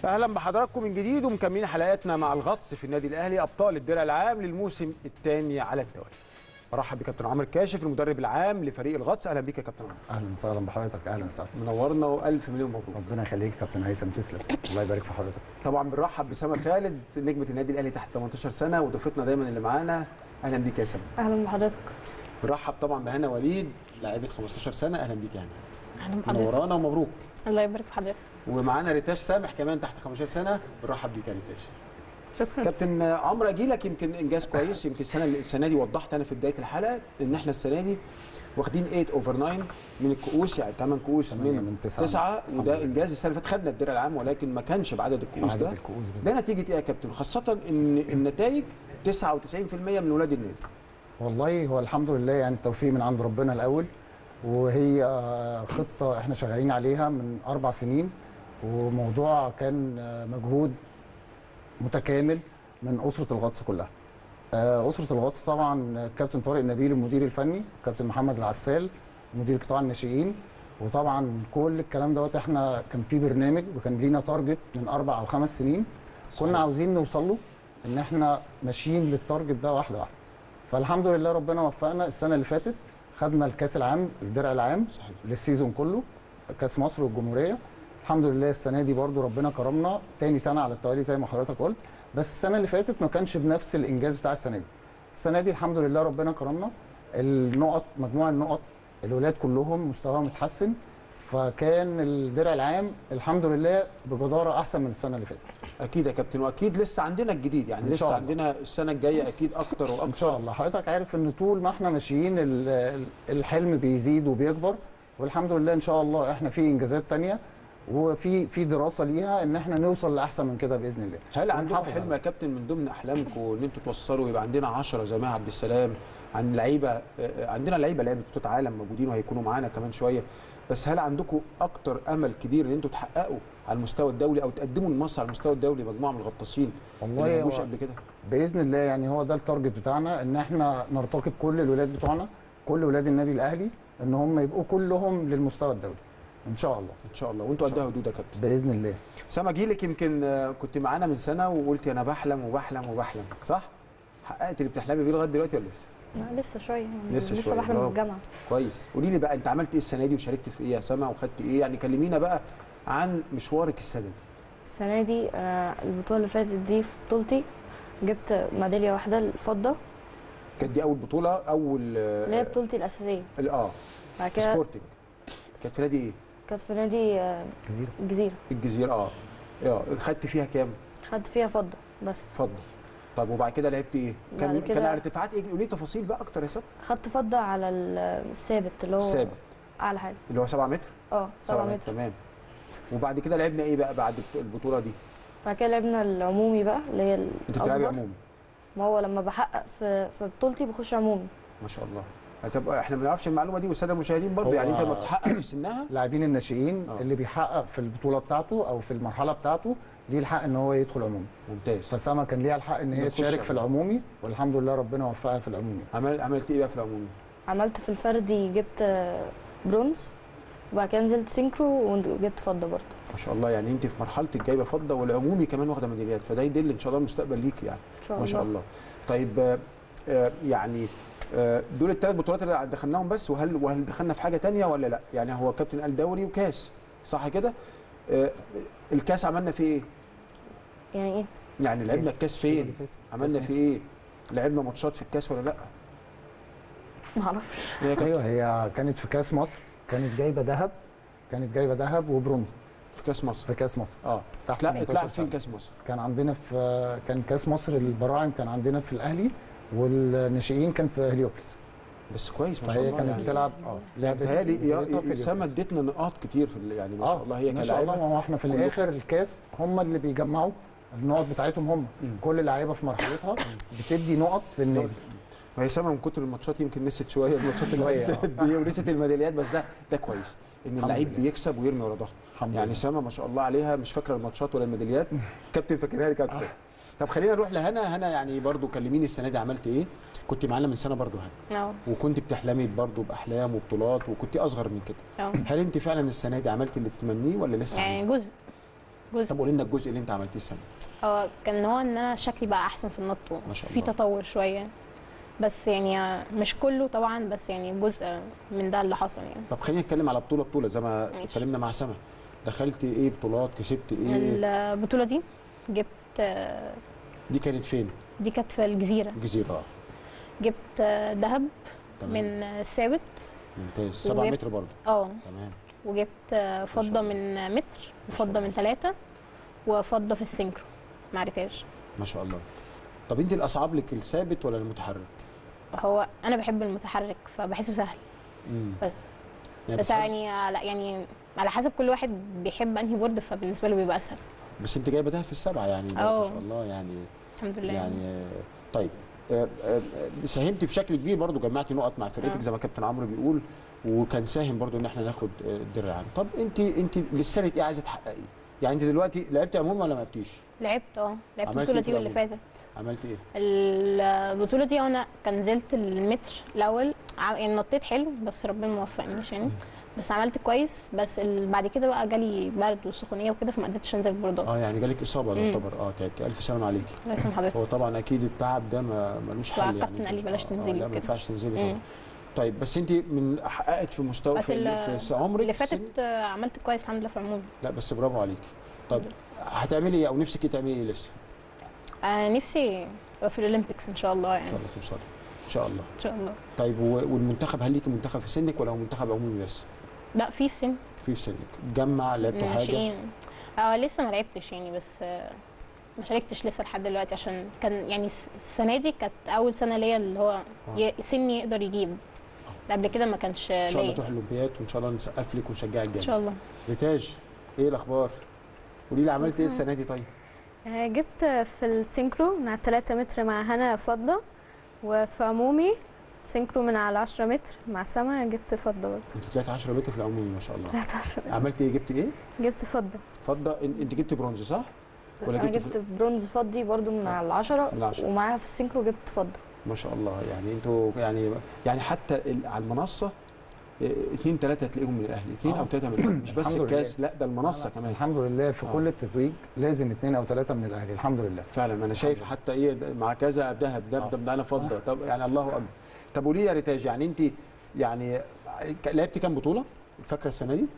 اهلا بحضراتكم من جديد ومكملين حلقاتنا مع الغطس في النادي الاهلي ابطال الدرع العام للموسم الثاني على التوالي برحب بكابتن عمرو كاشف المدرب العام لفريق الغطس اهلا بيك يا كابتن عمرو اهلا وسهلا بحضرتك اهلا وسهلا منورنا والف مليون مبروك ربنا يخليك يا كابتن هيثم تسلم الله يبارك في حضرتك طبعا بنرحب بسما خالد نجمه النادي الاهلي تحت 18 سنه وضيفتنا دايما اللي معانا اهلا بيك يا سما اهلا بحضرتك بنرحب طبعا بهنا وليد لاعبه 15 سنه اهلا بيك يا هنا اهلا بحضرتك منورانا ومبروك الله يبارك في حضرتك ومعانا ريتاش سامح كمان تحت 15 سنه بنرحب بيك يا ريتاش شكرا كابتن عمرو اجي لك يمكن انجاز كويس يمكن السنه السنه دي وضحت انا في بدايه الحلقه ان احنا السنه دي واخدين 8 اوفر 9 من الكؤوس يعني 8 كؤوس تمانية من من تسعة. 9 الحمد وده لله. انجاز السنه اللي فاتت خدنا الدرع العام ولكن ما كانش بعدد الكؤوس بعدد ده الكؤوس بالظبط. ده نتيجه ايه يا كابتن خاصه ان النتائج 99% من ولاد النادي والله هو الحمد لله يعني التوفيق من عند ربنا الاول وهي خطه احنا شغالين عليها من اربع سنين وموضوع كان مجهود متكامل من اسره الغطس كلها آه، اسره الغطس طبعا كابتن طارق نبيل المدير الفني كابتن محمد العسال مدير قطاع الناشئين وطبعا كل الكلام دوت احنا كان في برنامج وكان لينا تارجت من اربع او خمس سنين صحيح. كنا عاوزين نوصل له ان احنا ماشيين للتارجت ده واحده واحده فالحمد لله ربنا وفقنا السنه اللي فاتت خدنا الكاس العام الدرع العام صحيح للسيزون كله كاس مصر والجمهوريه الحمد لله السنه دي برضو ربنا كرمنا تاني سنه على التوالي زي ما حضرتك قلت بس السنه اللي فاتت ما كانش بنفس الانجاز بتاع السنه دي السنه دي الحمد لله ربنا كرمنا النقط مجموع النقط الولاد كلهم مستواهم اتحسن فكان الدرع العام الحمد لله بجداره احسن من السنه اللي فاتت اكيد يا كابتن واكيد لسه عندنا الجديد يعني إن لسه شاء الله. عندنا السنه الجايه اكيد اكتر واكتر ان شاء الله حضرتك عارف ان طول ما احنا ماشيين ال- ال- الحلم بيزيد وبيكبر والحمد لله ان شاء الله احنا في انجازات تانية وفي في دراسه ليها ان احنا نوصل لاحسن من كده باذن الله هل عندكم ونحافظ حلم عليه. يا كابتن من ضمن احلامكم ان انتوا توصلوا يبقى عندنا 10 زي ما عبد السلام عن لعيبه آه، عندنا لعيبه لعيبه بطوله عالم موجودين وهيكونوا معانا كمان شويه بس هل عندكم اكتر امل كبير ان انتوا تحققوا على المستوى الدولي او تقدموا لمصر على المستوى الدولي مجموعه من الغطاسين والله اللي ما جوش هو- قبل كده باذن الله يعني هو ده التارجت بتاعنا ان احنا نرتقي بكل الولاد بتوعنا كل ولاد النادي الاهلي ان هم يبقوا كلهم للمستوى الدولي ان شاء الله ان شاء الله وانتوا إن شاء قدها حدود يا كابتن باذن الله سما جيلك يمكن آه، كنت معانا من سنه وقلت انا بحلم وبحلم وبحلم صح حققت اللي بتحلمي بيه لغايه دلوقتي ولا لسه لا لسه شويه يعني لسه لسه, شوية، بحلم برافو. بالجامعه كويس قولي لي بقى انت عملت ايه السنه دي وشاركت في ايه يا سما وخدت ايه يعني كلمينا بقى عن مشوارك السنه دي السنه دي انا البطوله اللي فاتت دي في بطولتي جبت ميداليه واحده الفضه كانت دي اول بطوله اول آه، اللي هي بطولتي الاساسيه ال- اه بعد في كده سبورتنج كانت في نادي ايه كانت في نادي آه، جزيره الجزيره الجزيره اه اه خدت فيها كام خدت فيها فضه بس اتفضل طب وبعد كده لعبت ايه كان بعد كده- كان على ارتفاعات ايه قولي تفاصيل بقى اكتر يا سما خدت فضه على ال- الثابت اللي هو ثابت اعلى حاجه اللي هو 7 متر اه 7 متر تمام وبعد كده لعبنا ايه بقى بعد البطوله دي بعد كده لعبنا العمومي بقى اللي هي انت بتلعبي الأكبر. عمومي ما هو لما بحقق في في بطولتي بخش عمومي ما شاء الله هتبقى احنا ما نعرفش المعلومه دي والساده المشاهدين برضه هو- يعني انت لما بتحقق في سنها لاعبين الناشئين آه. اللي بيحقق في البطوله بتاعته او في المرحله بتاعته ليه الحق ان هو يدخل عمومي ممتاز فسما كان ليها الحق ان هي بتخش تشارك في عمومي. العمومي والحمد لله ربنا وفقها في العمومي عمل عملت ايه بقى في العمومي عملت في الفردي جبت آه، برونز وبعد كده نزلت سينكرو وجبت فضه برضه ما شاء الله يعني انت في مرحلتك جايبه فضه والعمومي كمان واخده ميداليات فده يدل ان شاء الله المستقبل ليك يعني ان شاء الله ما شاء الله طيب آه، آه، يعني آه، دول الثلاث بطولات اللي دخلناهم بس وهل وهل دخلنا في حاجه تانية ولا لا يعني هو كابتن قال دوري وكاس صح كده آه، الكاس عملنا فيه ايه يعني ايه يعني لعبنا كاس. الكاس اللي فين فات. عملنا كاس فيه ايه لعبنا ماتشات في الكاس ولا لا ما اعرفش هي كانت ايوه هي كانت في كاس مصر كانت جايبه ذهب كانت جايبه ذهب وبرونز في كاس مصر في كاس مصر اه تحت لا 18 اتلعب فين سنة. كاس مصر كان عندنا في كان كاس مصر البراعم كان عندنا في الاهلي والناشئين كان في هليوبلس بس كويس ما شاء فهي الله كانت يعني بتلعب اه لعبت بتهيألي بطولتها في يا سما هليوبلس. اديتنا نقاط كتير في ال- يعني ما شاء الله هي ما شاء الله كلاعيبه ما هو احنا في كله- الاخر الكاس هم اللي بيجمعوا النقط بتاعتهم هم مم. كل لعيبه في مرحلتها بتدي نقط للنادي ما هي سما من كتر الماتشات يمكن نسيت شويه الماتشات شوية، اللي فاتت دي ونسيت الميداليات بس ده ده كويس ان الحمد اللعيب لله. بيكسب ويرمي ورا ظهره الحمد يعني لله. سما ما شاء الله عليها مش فاكره الماتشات ولا الميداليات كابتن فاكرها لي كابتن طب خلينا نروح لهنا هنا يعني برضو كلميني السنه دي عملت ايه كنت معانا من سنه برضو هنا اه وكنت بتحلمي برضو باحلام وبطولات وكنت اصغر من كده اه هل انت فعلا السنه دي عملت اللي تتمنيه ولا لسه يعني عندك؟ جزء جزء طب قولي لنا الجزء اللي انت عملتيه السنه هو كان هو ان انا شكلي بقى احسن في النط ما شاء في الله. تطور شويه بس يعني مش كله طبعا بس يعني جزء من ده اللي حصل يعني طب خلينا نتكلم على بطوله بطوله زي ما ماشي. اتكلمنا مع سما دخلت ايه بطولات كسبت ايه البطوله دي جبت آه، دي كانت فين دي كانت في الجزيره الجزيره اه جبت آه، ذهب تمام من آه، ثابت ممتاز 7 وجبت- متر برضه اه تمام وجبت آه، شاء فضه الله. من آه، متر شاء وفضه الله. من ثلاثه وفضه في السينكرو مع ريتاج ما شاء الله طب انت الاصعب لك الثابت ولا المتحرك هو انا بحب المتحرك فبحسه سهل امم بس يعني بس بتحب- يعني على يعني على حسب كل واحد بيحب انهي بورد فبالنسبه له بيبقى اسهل بس انت جايبه ده في السبعه يعني ما اه. شاء الله يعني الحمد لله يعني آه، طيب آه، آه، آه، ساهمتي بشكل كبير برضو جمعتي نقط مع فرقتك اه. زي ما كابتن عمرو بيقول وكان ساهم برضو ان احنا ناخد آه، الدرع العام طب انت انت لسه ايه عايزه تحققي يعني انت دلوقتي لعبتي عموما ولا ما لعبتيش لعبت اه لعبت عملت البطوله ايه في دي واللي العموم؟ فاتت عملتي ايه البطوله دي انا كان نزلت المتر الاول ع- يعني نطيت حلو بس ربنا ما وفقنيش يعني بس عملت كويس بس ال- بعد كده بقى جالي برد وسخونيه وكده فما قدرتش انزل البوردات اه يعني جالك اصابه مم. يعتبر اه تعبتي الف سلامه عليكي الله يسلم حضرتك هو طبعا اكيد التعب ده ما ملوش حل يعني فالكابتن انت قال لي مش- بلاش آه، تنزلي آه لا ما وكده. ينفعش تنزلي مم. طبعا طيب بس انت من حققت في مستوى بس في, ال- في عمرك اللي السن- فاتت آه، عملت كويس الحمد لله في العموم لا بس برافو عليكي طب هتعملي ايه او نفسك إيه تعملي ايه لسه انا نفسي ابقى في الاولمبيكس ان شاء الله ان يعني شاء الله توصلي ان شاء الله ان شاء الله طيب و- والمنتخب هل ليكي منتخب في سنك ولا هو منتخب عمومي بس لا في في سن في في سنك جمع لعبتوا حاجه ناشئين اه لسه ما لعبتش يعني بس آه، ما شاركتش لسه لحد دلوقتي عشان كان يعني الس- السنه دي كانت اول سنه ليا اللي هو ي- سني يقدر يجيب قبل كده ما كانش ان شاء الله ليا تروح الاولمبياد وان شاء الله نسقف لك ونشجعك ان جامد شاء الله ريتاج ايه الاخبار قولي لي عملت ايه السنه دي طيب آه، جبت في السينكرو من على 3 متر مع هنا فضة وفي عمومي سينكرو من على 10 متر مع سما جبت فضة برضه انت طلعت 10 متر في العمومي ما شاء الله 13 عملت ايه جبت ايه جبت فضة فضه إن- انت جبت برونز صح ولا انا جبت في- جبت برونز فضي برضو من على العشرة من العشرة. ومعاها في السينكرو جبت فضة ما شاء الله يعني انتوا يعني يعني حتى ال- على المنصه اه، اتنين تلاته تلاقيهم من الاهلي اتنين اه. او تلاته من الاهلي مش بس الحمد لله. الكاس لا ده المنصه كمان الحمد لله في آه. كل التتويج لازم اثنين او ثلاثه من الاهلي الحمد لله فعلا انا شايف حتى ايه ده مع كذا ذهب ده آه. ده ده انا فضه طب يعني الله اكبر طب قولي لي يا ريتاج يعني انت يعني ك- لعبتي كام بطوله فاكره السنه دي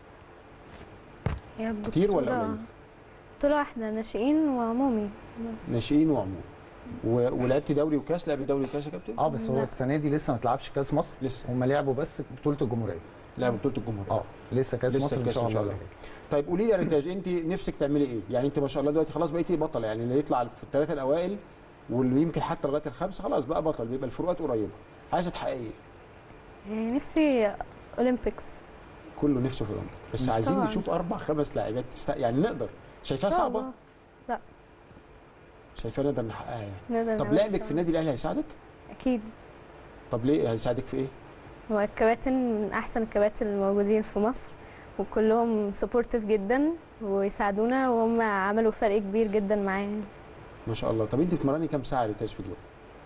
هي كتير ولا بطولة- قليل بطولة واحدة ناشئين وعمومي بس ناشئين وعموم و- ولعبتي دوري وكاس لعبت دوري وكاس يا كابتن اه بس هو لا. السنه دي لسه ما تلعبش كاس مصر لسه هم لعبوا بس بطوله الجمهوريه لعب بطوله الجمهوريه اه لسه كاس لسه مصر ان الكاس شاء إن شاء الله الله. طيب قولي لي يا ريتاج انت نفسك تعملي ايه؟ يعني انت ما شاء الله دلوقتي خلاص بقيتي بطله يعني اللي يطلع في الثلاثه الاوائل واللي يمكن حتى لغايه الخمسه خلاص بقى بطل بيبقى الفروقات قريبه عايزه تحققي ايه؟ يعني نفسي اولمبيكس كله نفسه في الاولمبيك بس طبعاً. عايزين نشوف اربع خمس لاعبات تست... يعني نقدر شايفاها إن شاء صعبه؟ الله. شايفاها نقدر نحققها يعني نقدر طب نعمل لعبك كده. في النادي الاهلي هيساعدك؟ اكيد طب ليه هيساعدك في ايه؟ هو الكباتن من احسن الكباتن الموجودين في مصر وكلهم سبورتيف جدا ويساعدونا وهم عملوا فرق كبير جدا معايا ما شاء الله طب انت بتمرني كام ساعه ريتاج في اليوم؟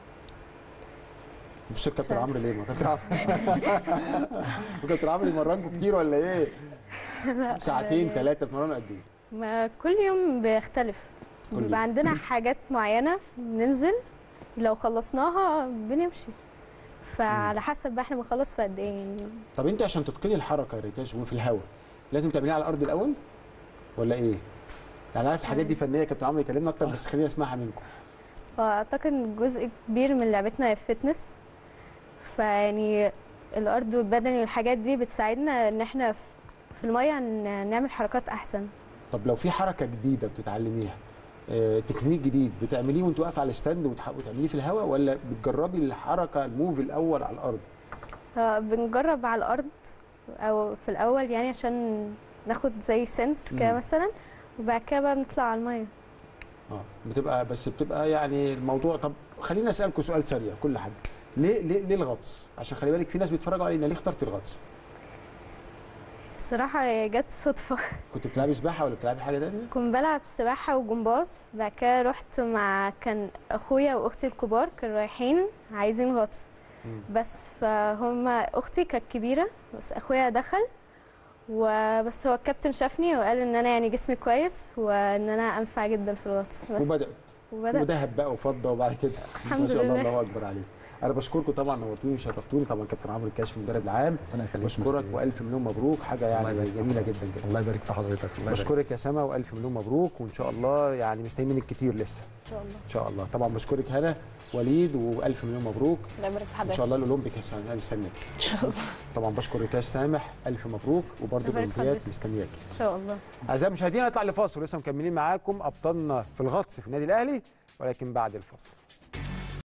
بص كابتن ساعة. عمرو ليه؟ ما كابتن عمرو كابتن عمرو يمرنكم كتير ولا ايه؟ ساعتين ثلاثه بتمرنوا قد ايه؟ ما كل يوم بيختلف كل يوم. بيبقى عندنا حاجات معينة بننزل لو خلصناها بنمشي فعلى حسب بقى احنا بنخلص في قد ايه يعني طب انت عشان تتقني الحركه يا ريتاج وفي الهواء لازم تعمليها على الارض الاول ولا ايه؟ يعني عارف الحاجات دي فنيه كابتن عمرو يكلمنا اكتر بس خلينا نسمعها منكم فاعتقد جزء كبير من لعبتنا هي الفتنس فيعني الارض والبدني والحاجات دي بتساعدنا ان احنا في- في الميه ن- نعمل حركات احسن طب لو في حركه جديده بتتعلميها اه تكنيك جديد بتعمليه وانت واقفه على الستاند وتح- وتعمليه في الهواء ولا بتجربي الحركه الموف الاول على الارض؟ فبنجرب على الارض او في الاول يعني عشان ناخد زي سنس كده مم. مثلا وبعد كده بقى بنطلع على الميه اه بتبقى بس بتبقى يعني الموضوع طب خليني اسالكم سؤال سريع كل حد ليه ليه ليه الغطس؟ عشان خلي بالك في ناس بيتفرجوا علينا ليه اخترتي الغطس؟ الصراحه هي جت صدفه كنت بتلعبي سباحه ولا بتلعبي حاجه ثانيه؟ كنت بلعب سباحه وجمباز بعد كده رحت مع كان اخويا واختي الكبار كانوا رايحين عايزين غطس بس فهم اختي كانت كبيره بس اخويا دخل وبس هو الكابتن شافني وقال ان انا يعني جسمي كويس وان انا انفع جدا في الغطس بس وبدات وبدأ وذهب بقى وفضه وبعد كده الحمد ما شاء الله لله. الله اكبر عليك انا بشكركم طبعا نورتوني وشرفتوني طبعا كابتن عمرو الكاشف المدرب العام ربنا يخليك بشكرك ميرسي. والف مليون مبروك حاجه الله يعني يبارك فيك. جميله جدا جدا الله يبارك في حضرتك الله يبارك بشكرك يا سما والف مليون مبروك وان شاء الله يعني مستنيين منك كتير لسه ان شاء الله ان شاء الله طبعا بشكرك هنا وليد والف مليون مبروك الله يبارك في ان حضرتك شاء الله الاولمبيك هستناك ان شاء الله طبعا بشكر ريتاش سامح الف مبروك وبرده يبارك الاولمبياد حضرتك. مستنياكي ان شاء الله اعزائي المشاهدين هنطلع لفاصل ولسه مكملين معاكم ابطالنا في الغطس في النادي الاهلي ولكن بعد الفاصل